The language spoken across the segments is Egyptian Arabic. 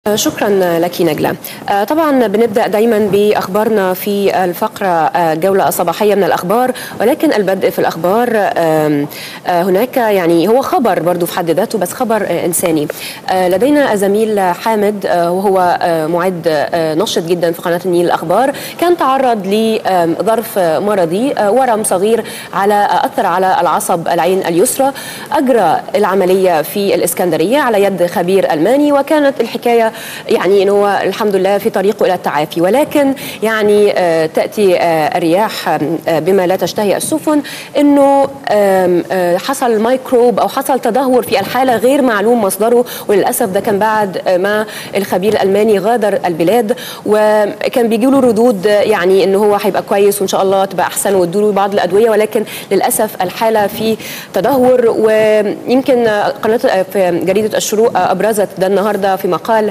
شكرا لك نجلة طبعا بنبدأ دايما بأخبارنا في الفقرة الجولة الصباحية من الأخبار ولكن البدء في الأخبار هناك يعني هو خبر برضو في حد ذاته بس خبر إنساني لدينا زميل حامد وهو معد نشط جدا في قناة النيل الأخبار كان تعرض لظرف مرضي ورم صغير على أثر على العصب العين اليسرى أجرى العملية في الإسكندرية على يد خبير ألماني وكانت الحكاية يعني انه هو الحمد لله في طريقه الى التعافي ولكن يعني تاتي الرياح بما لا تشتهي السفن انه حصل ميكروب او حصل تدهور في الحاله غير معلوم مصدره وللاسف ده كان بعد ما الخبير الالماني غادر البلاد وكان بيجي له ردود يعني انه هو هيبقى كويس وان شاء الله تبقى احسن وادوا بعض الادويه ولكن للاسف الحاله في تدهور ويمكن قناه في جريده الشروق ابرزت ده النهارده في مقال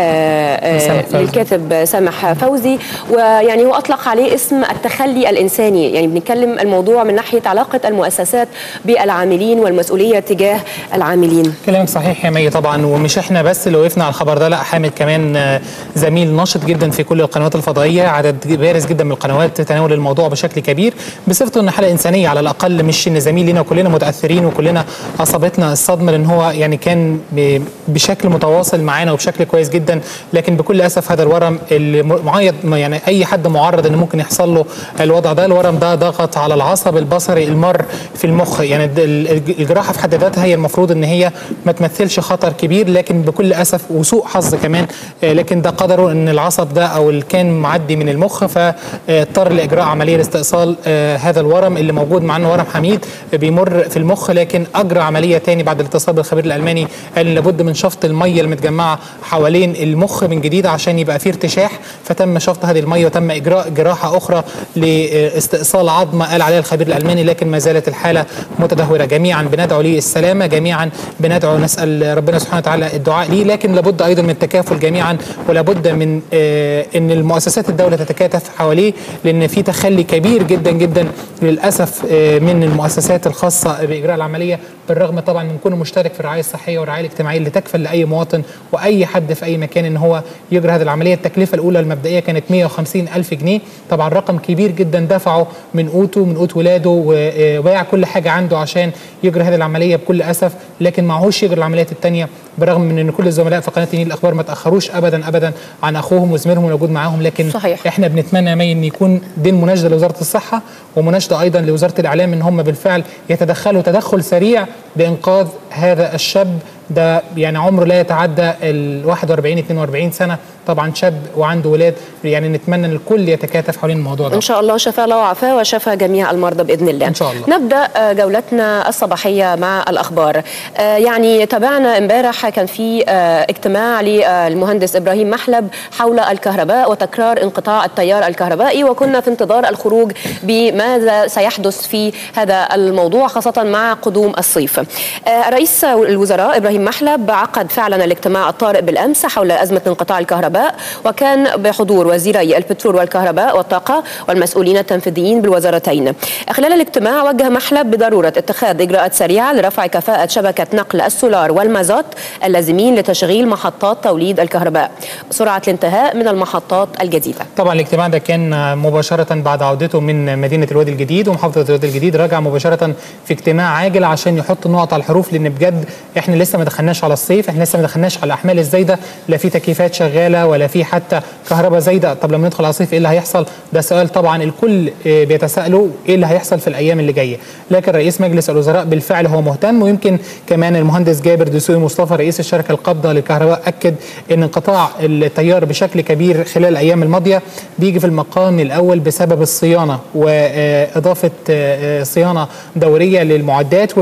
للكاتب سامح فوزي ويعني هو اطلق عليه اسم التخلي الانساني يعني بنتكلم الموضوع من ناحيه علاقه المؤسسات بالعاملين والمسؤوليه تجاه العاملين كلامك صحيح يا مي طبعا ومش احنا بس اللي وقفنا على الخبر ده لا حامد كمان زميل نشط جدا في كل القنوات الفضائيه عدد بارز جدا من القنوات تناول الموضوع بشكل كبير بصفته ان حاله انسانيه على الاقل مش ان زميل لينا وكلنا متاثرين وكلنا اصابتنا الصدمه لان هو يعني كان بشكل متواصل معانا وبشكل كويس جدا لكن بكل اسف هذا الورم اللي معيط يعني اي حد معرض ان ممكن يحصل له الوضع ده الورم ده ضغط على العصب البصري المر في المخ يعني الجراحه في حد ذاتها هي المفروض ان هي ما تمثلش خطر كبير لكن بكل اسف وسوء حظ كمان لكن ده قدره ان العصب ده او اللي كان معدي من المخ فاضطر لاجراء عمليه لاستئصال هذا الورم اللي موجود مع انه ورم حميد بيمر في المخ لكن اجرى عمليه تاني بعد الاتصال بالخبير الالماني قال لابد من شفط الميه المتجمعه حوالين المخ من جديد عشان يبقى فيه ارتشاح فتم شفط هذه الميه وتم اجراء جراحه اخرى لاستئصال عظمه قال عليها الخبير الالماني لكن ما زالت الحاله متدهوره جميعا بندعو ليه السلامه جميعا بندعو نسال ربنا سبحانه وتعالى الدعاء ليه لكن لابد ايضا من التكافل جميعا ولابد من ان المؤسسات الدوله تتكاتف حواليه لان في تخلي كبير جدا جدا للاسف من المؤسسات الخاصه باجراء العمليه بالرغم طبعا من كونه مشترك في الرعايه الصحيه والرعايه الاجتماعيه اللي تكفل لاي مواطن واي حد في اي مكان ان هو يجري هذه العمليه التكلفه الاولى المبدئيه كانت 150 الف جنيه طبعا رقم كبير جدا دفعه من قوته من قوت ولاده وباع كل حاجه عنده عشان يجري هذه العمليه بكل اسف لكن معهوش يجري العمليات الثانيه برغم من ان كل الزملاء في قناه النيل الاخبار ما تاخروش ابدا ابدا عن اخوهم وزميلهم الموجود معاهم لكن صحيح. احنا بنتمنى مي ان يكون دي مناشده لوزاره الصحه ومناشده ايضا لوزاره الاعلام ان هم بالفعل يتدخلوا تدخل سريع لانقاذ هذا الشاب ده يعني عمره لا يتعدى ال 41 42 سنه طبعا شاب وعنده ولاد يعني نتمنى ان الكل يتكاتف حوالين الموضوع ده ان شاء الله شفاء الله وعافاه وشفى جميع المرضى باذن الله ان شاء الله نبدا جولتنا الصباحيه مع الاخبار يعني تابعنا امبارح كان في اجتماع للمهندس ابراهيم محلب حول الكهرباء وتكرار انقطاع التيار الكهربائي وكنا في انتظار الخروج بماذا سيحدث في هذا الموضوع خاصه مع قدوم الصيف رئيس الوزراء ابراهيم محلب عقد فعلا الاجتماع الطارئ بالامس حول ازمه انقطاع الكهرباء وكان بحضور وزيري البترول والكهرباء والطاقه والمسؤولين التنفيذيين بالوزارتين. خلال الاجتماع وجه محلب بضروره اتخاذ اجراءات سريعه لرفع كفاءه شبكه نقل السولار والمازوت اللازمين لتشغيل محطات توليد الكهرباء. سرعه الانتهاء من المحطات الجديده. طبعا الاجتماع ده كان مباشره بعد عودته من مدينه الوادي الجديد ومحافظه الوادي الجديد رجع مباشره في اجتماع عاجل عشان يحط نقط على الحروف لان بجد احنا لسه ما دخلناش على الصيف احنا لسه ما دخلناش على الاحمال الزايده لا في تكييفات شغاله ولا في حتى كهرباء زايده طب لما ندخل على الصيف ايه اللي هيحصل ده سؤال طبعا الكل بيتساءلوا ايه اللي هيحصل في الايام اللي جايه لكن رئيس مجلس الوزراء بالفعل هو مهتم ويمكن كمان المهندس جابر دسوقي مصطفى رئيس الشركه القابضه للكهرباء اكد ان انقطاع التيار بشكل كبير خلال الايام الماضيه بيجي في المقام الاول بسبب الصيانه واضافه صيانه دوريه للمعدات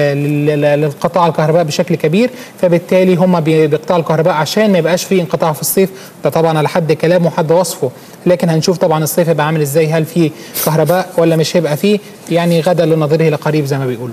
وللقطاع الكهرباء بشكل كبير فبالتالي هم بيقطعوا الكهرباء عشان ما يبقاش في انقطاع في الصيف ده طبعا على حد كلامه وحد وصفه لكن هنشوف طبعا الصيف هيبقى عامل ازاي هل في كهرباء ولا مش هيبقى فيه يعني غدا لنظيره لقريب زي ما بيقولوا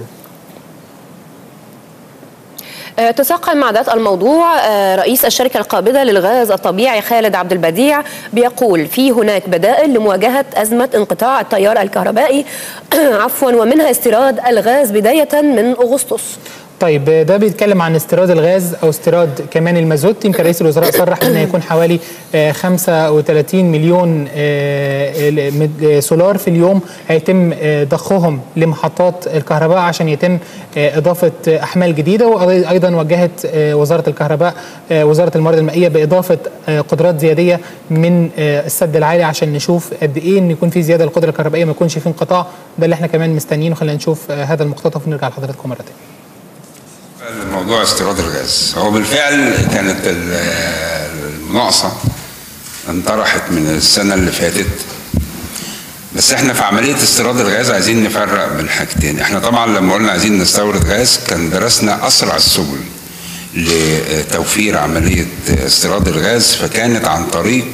تساقل مع ذات الموضوع رئيس الشركة القابضة للغاز الطبيعي خالد عبد البديع بيقول في هناك بدائل لمواجهة أزمة انقطاع التيار الكهربائي عفوا ومنها استيراد الغاز بداية من أغسطس طيب ده بيتكلم عن استيراد الغاز او استيراد كمان المازوت يمكن رئيس الوزراء صرح ان هيكون حوالي آه، 35 مليون آه، مد- سولار في اليوم هيتم آه، ضخهم لمحطات الكهرباء عشان يتم آه، اضافه آه، احمال جديده وايضا وجهت آه، وزاره الكهرباء آه، وزاره الموارد المائيه باضافه آه، قدرات زياديه من آه، السد العالي عشان نشوف قد ايه ان يكون في زياده للقدره الكهربائيه ما يكونش في انقطاع ده اللي احنا كمان مستنيينه خلينا نشوف آه، هذا المقتطف ونرجع لحضراتكم مره ثانيه موضوع استيراد الغاز هو بالفعل كانت ال- المناقصة انطرحت من السنة اللي فاتت بس احنا في عملية استيراد الغاز عايزين نفرق بين حاجتين احنا طبعا لما قلنا عايزين نستورد غاز كان درسنا أسرع السبل لتوفير عملية استيراد الغاز فكانت عن طريق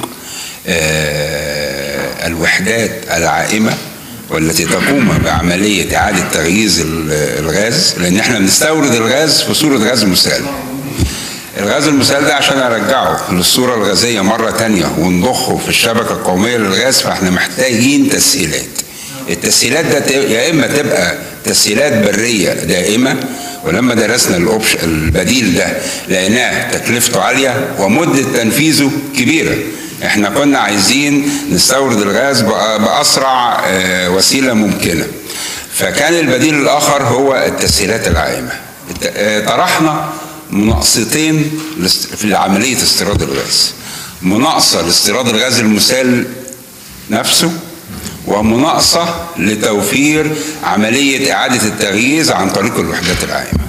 آه، الوحدات العائمة والتي تقوم بعملية إعادة تغييز ال- الغاز لأن احنا بنستورد الغاز في صورة غاز مسال الغاز المسال ده عشان ارجعه للصوره الغازيه مره تانية ونضخه في الشبكه القوميه للغاز فاحنا محتاجين تسهيلات التسهيلات ده ت- يا اما تبقى تسهيلات بريه دائمه ولما درسنا الأوبش البديل ده لقيناه تكلفته عاليه ومده تنفيذه كبيره احنا كنا عايزين نستورد الغاز بأ- باسرع آه، وسيله ممكنه فكان البديل الاخر هو التسهيلات العائمه الت- آه، طرحنا مناقصتين لاست- في عمليه استيراد الغاز مناقصه لاستيراد الغاز المسال نفسه ومناقصه لتوفير عمليه اعاده التغييز عن طريق الوحدات العائمه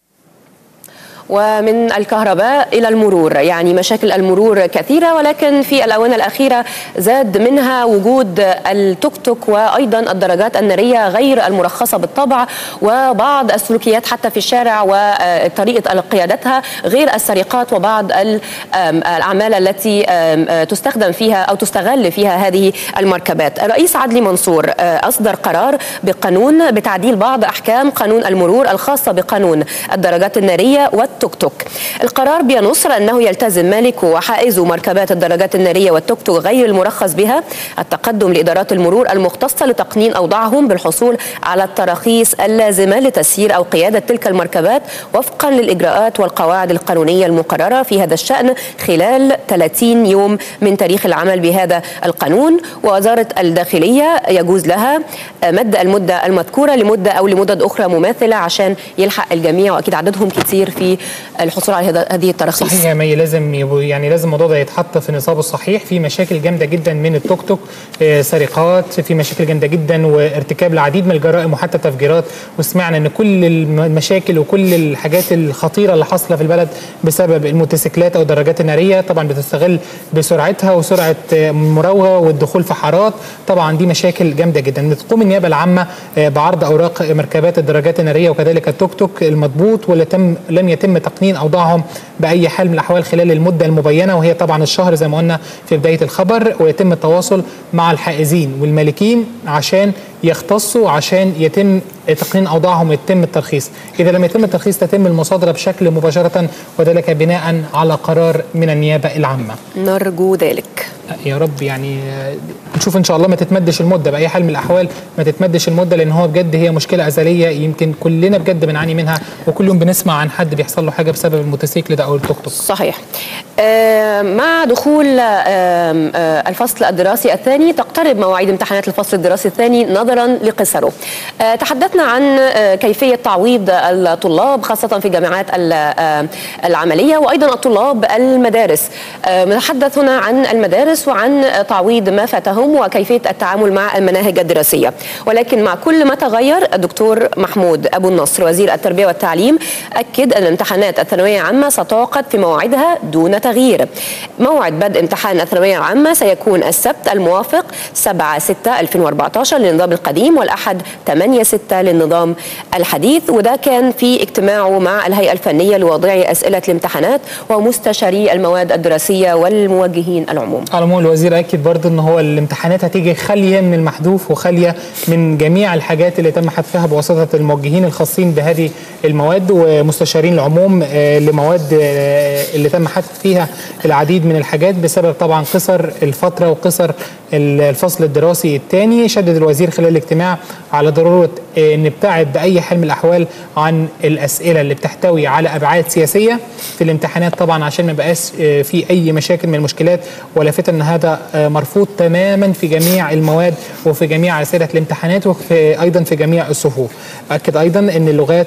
ومن الكهرباء إلى المرور يعني مشاكل المرور كثيرة ولكن في الآونة الأخيرة زاد منها وجود التوك توك وأيضا الدراجات النارية غير المرخصة بالطبع وبعض السلوكيات حتى في الشارع وطريقة قيادتها غير السرقات وبعض ال- آم، الأعمال التي آم، آه، تستخدم فيها أو تستغل فيها هذه المركبات الرئيس عدلي منصور آه، أصدر قرار بقانون بتعديل بعض أحكام قانون المرور الخاصة بقانون الدراجات النارية والتوك توك القرار بينص أنه يلتزم مالك وحائز مركبات الدراجات النارية والتوك توك غير المرخص بها التقدم لإدارات المرور المختصة لتقنين أوضاعهم بالحصول على التراخيص اللازمة لتسيير أو قيادة تلك المركبات وفقا للإجراءات والقواعد القانونية المقررة في هذا الشأن خلال 30 يوم من تاريخ العمل بهذا القانون ووزارة الداخلية يجوز لها مد المدة المذكورة لمدة أو لمدد أخرى مماثلة عشان يلحق الجميع وأكيد عددهم كتير في الحصول على هذا- هذه التراخيص صحيح يا مي لازم يبقوا- يعني لازم الموضوع ده يتحط في نصابه الصحيح في مشاكل جامده جدا من التوك توك آه، سرقات في مشاكل جامده جدا وارتكاب العديد من الجرائم وحتى تفجيرات وسمعنا ان كل الم- المشاكل وكل الحاجات الخطيره اللي حاصله في البلد بسبب الموتوسيكلات او الدراجات الناريه طبعا بتستغل بسرعتها وسرعه آه، المراوغه والدخول في حارات طبعا دي مشاكل جامده جدا تقوم النيابه العامه آه، بعرض اوراق مركبات الدراجات الناريه وكذلك التوك توك المضبوط واللي تم لم يتم تقنين اوضاعهم باي حال من الاحوال خلال المده المبينه وهي طبعا الشهر زي ما قلنا في بدايه الخبر ويتم التواصل مع الحائزين والمالكين عشان يختصوا عشان يتم تقنين اوضاعهم ويتم الترخيص اذا لم يتم الترخيص تتم المصادره بشكل مباشره وذلك بناء على قرار من النيابه العامه نرجو ذلك يا رب يعني آه، نشوف ان شاء الله ما تتمدش المده باي حال من الاحوال ما تتمدش المده لان هو بجد هي مشكله ازليه يمكن كلنا بجد بنعاني منها وكل يوم بنسمع عن حد بيحصل له حاجه بسبب الموتوسيكل ده او التوك توك صحيح آه، مع دخول آم، آه، الفصل الدراسي الثاني تقترب مواعيد امتحانات الفصل الدراسي الثاني نظرا لقصره آه، تحدثنا عن آه، كيفية تعويض الطلاب خاصة في الجامعات ال- آه، العملية وأيضا الطلاب المدارس آه، نتحدث هنا عن المدارس وعن تعويض ما فاتهم وكيفية التعامل مع المناهج الدراسية ولكن مع كل ما تغير الدكتور محمود أبو النصر وزير التربية والتعليم أكد أن امتحانات الثانوية العامة ستعقد في مواعيدها دون تغيير موعد بدء امتحان الثانوية العامة سيكون السبت الموافق 7 6 2014 للنظام القديم والأحد 8 6 للنظام الحديث وده كان في اجتماعه مع الهيئة الفنية لوضع أسئلة الامتحانات ومستشاري المواد الدراسية والموجهين العموم على العموم الوزير اكد برضه ان هو الامتحانات هتيجي خاليه من المحذوف وخاليه من جميع الحاجات اللي تم حذفها بواسطه الموجهين الخاصين بهذه المواد ومستشارين العموم آه، لمواد آه، اللي تم حذف فيها العديد من الحاجات بسبب طبعا قصر الفتره وقصر الفصل الدراسي الثاني شدد الوزير خلال الاجتماع على ضروره نبتعد باي حال من الاحوال عن الاسئله اللي بتحتوي على ابعاد سياسيه في الامتحانات طبعا عشان ما يبقاش في اي مشاكل من المشكلات ولافت ان هذا مرفوض تماما في جميع المواد وفي جميع اسئله الامتحانات وفي ايضا في جميع الصفوف اكد ايضا ان اللغات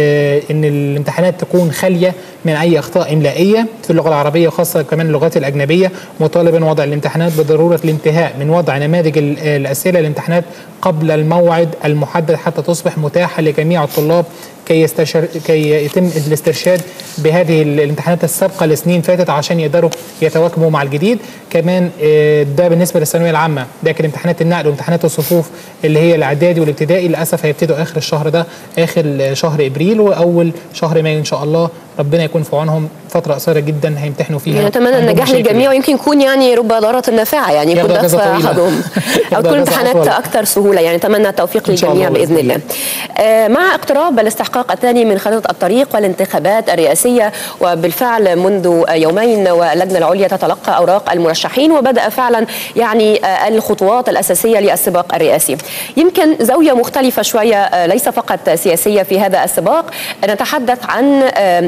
ان الامتحانات تكون خاليه من اي اخطاء املائيه في اللغه العربيه وخاصه كمان اللغات الاجنبيه مطالبا وضع الامتحانات بضروره الانتهاء من وضع نماذج الاسئله الامتحانات قبل الموعد المحدد حتى تصبح متاحه لجميع الطلاب كي يستشر كي يتم الاسترشاد بهذه الامتحانات السابقه لسنين فاتت عشان يقدروا يتواكبوا مع الجديد كمان ده بالنسبه للثانويه العامه لكن امتحانات النقل وامتحانات الصفوف اللي هي الاعدادي والابتدائي للاسف هيبتدوا اخر الشهر ده اخر شهر ابريل واول شهر مايو ان شاء الله ربنا يكون في عونهم فتره قصيره جدا هيمتحنوا فيها يعني نتمنى النجاح للجميع ويمكن يكون يعني رب ضاره نافعه يعني يكون ده في احدهم او تكون امتحانات اكثر سهوله يعني نتمنى التوفيق للجميع باذن الله. آه مع اقتراب الاستحقاق الثاني من خريطه الطريق والانتخابات الرئاسيه وبالفعل منذ يومين واللجنه العليا تتلقى اوراق المرشحين وبدا فعلا يعني آه الخطوات الاساسيه للسباق الرئاسي. يمكن زاويه مختلفه شويه آه ليس فقط سياسيه في هذا السباق نتحدث عن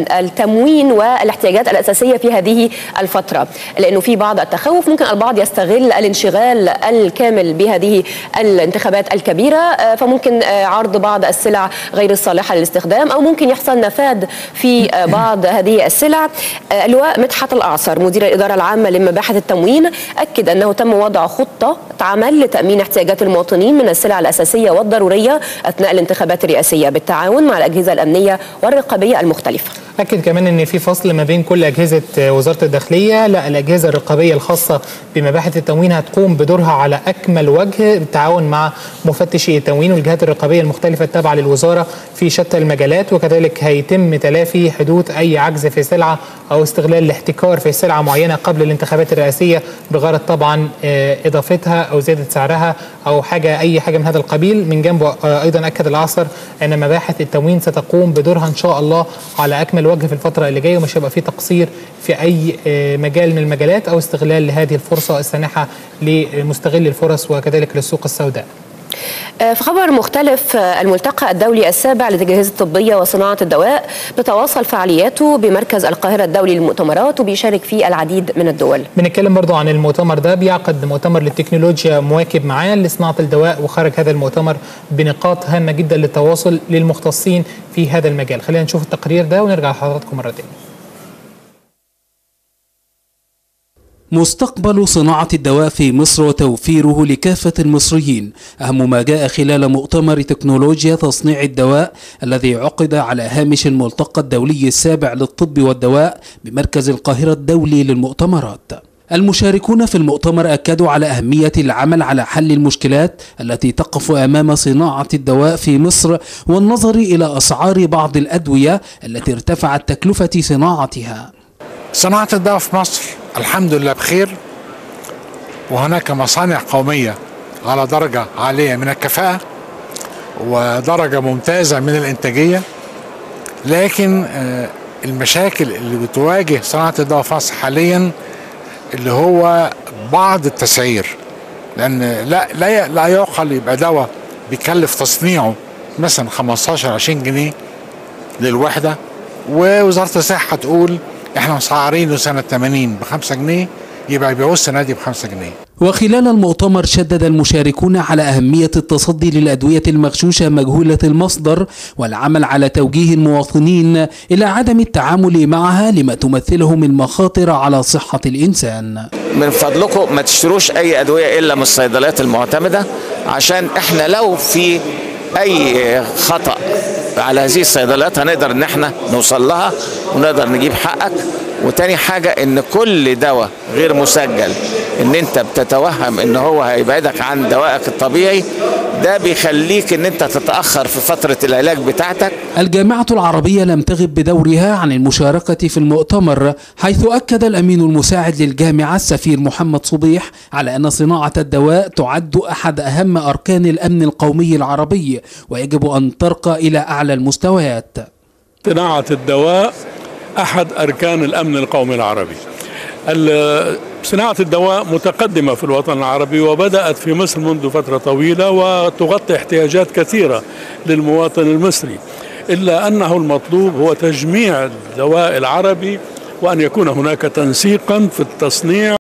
التموين والاحتياجات الاساسيه في هذه الفتره لانه في بعض التخوف ممكن البعض يستغل الانشغال الكامل بهذه الانتخابات الكبيره فممكن عرض بعض السلع غير الصالحه للاستخدام او ممكن يحصل نفاذ في بعض هذه السلع اللواء مدحت الاعصر مدير الاداره العامه لمباحث التموين اكد انه تم وضع خطه عمل لتامين احتياجات المواطنين من السلع الاساسيه والضروريه اثناء الانتخابات الرئاسيه بالتعاون مع الاجهزه الامنيه والرقابيه المختلفه اكد كمان ان في فصل ما بين كل اجهزه وزاره الداخليه لا الاجهزه الرقابيه الخاصه بمباحث التموين هتقوم بدورها على اكمل وجه بالتعاون مع مفتشي التموين والجهات الرقابيه المختلفه التابعه للوزاره في شتى المجالات وكذلك هيتم تلافي حدوث اي عجز في سلعه او استغلال الاحتكار في سلعه معينه قبل الانتخابات الرئاسيه بغرض طبعا اضافتها او زياده سعرها او حاجه اي حاجه من هذا القبيل من جنبه ايضا اكد العصر ان مباحث التموين ستقوم بدورها ان شاء الله على اكمل وجه في الفتره اللي جايه ومش هيبقى في تقصير في اي مجال من المجالات او استغلال لهذه الفرصه السانحه لمستغل الفرص وكذلك للسوق السوداء. في خبر مختلف الملتقى الدولي السابع للأجهزة الطبية وصناعة الدواء بتواصل فعالياته بمركز القاهرة الدولي للمؤتمرات وبيشارك فيه العديد من الدول بنتكلم برضو عن المؤتمر ده بيعقد مؤتمر للتكنولوجيا مواكب معاه لصناعة الدواء وخرج هذا المؤتمر بنقاط هامة جدا للتواصل للمختصين في هذا المجال خلينا نشوف التقرير ده ونرجع لحضراتكم مرة تانية مستقبل صناعة الدواء في مصر وتوفيره لكافة المصريين أهم ما جاء خلال مؤتمر تكنولوجيا تصنيع الدواء الذي عقد على هامش الملتقى الدولي السابع للطب والدواء بمركز القاهرة الدولي للمؤتمرات المشاركون في المؤتمر أكدوا على أهمية العمل على حل المشكلات التي تقف أمام صناعة الدواء في مصر والنظر إلى أسعار بعض الأدوية التي ارتفعت تكلفة صناعتها صناعة الدواء في مصر الحمد لله بخير وهناك مصانع قومية على درجة عالية من الكفاءة ودرجة ممتازة من الإنتاجية لكن المشاكل اللي بتواجه صناعة الدواء في مصر حاليا اللي هو بعض التسعير لأن لا لا لا يعقل يبقى دواء بيكلف تصنيعه مثلا 15 20 جنيه للوحدة ووزارة الصحة تقول احنا مسعرينه سنة 80 ب 5 جنيه يبقى يبيعوه السنة دي ب 5 جنيه وخلال المؤتمر شدد المشاركون على أهمية التصدي للأدوية المغشوشة مجهولة المصدر والعمل على توجيه المواطنين إلى عدم التعامل معها لما تمثله من مخاطر على صحة الإنسان من فضلكم ما تشتروش أي أدوية إلا من الصيدليات المعتمدة عشان إحنا لو في أي خطأ على هذه الصيدليات هنقدر ان احنا نوصل لها ونقدر نجيب حقك وتاني حاجة ان كل دواء غير مسجل ان انت بتتوهم ان هو هيبعدك عن دوائك الطبيعي ده بيخليك ان انت تتأخر في فترة العلاج بتاعتك الجامعة العربية لم تغب بدورها عن المشاركة في المؤتمر حيث أكد الأمين المساعد للجامعة السفير محمد صبيح على أن صناعة الدواء تعد أحد أهم أركان الأمن القومي العربي ويجب أن ترقى إلى أعلى المستويات صناعة الدواء أحد أركان الأمن القومي العربي صناعة الدواء متقدمة في الوطن العربي وبدأت في مصر منذ فترة طويلة وتغطي احتياجات كثيرة للمواطن المصري إلا أنه المطلوب هو تجميع الدواء العربي وأن يكون هناك تنسيقا في التصنيع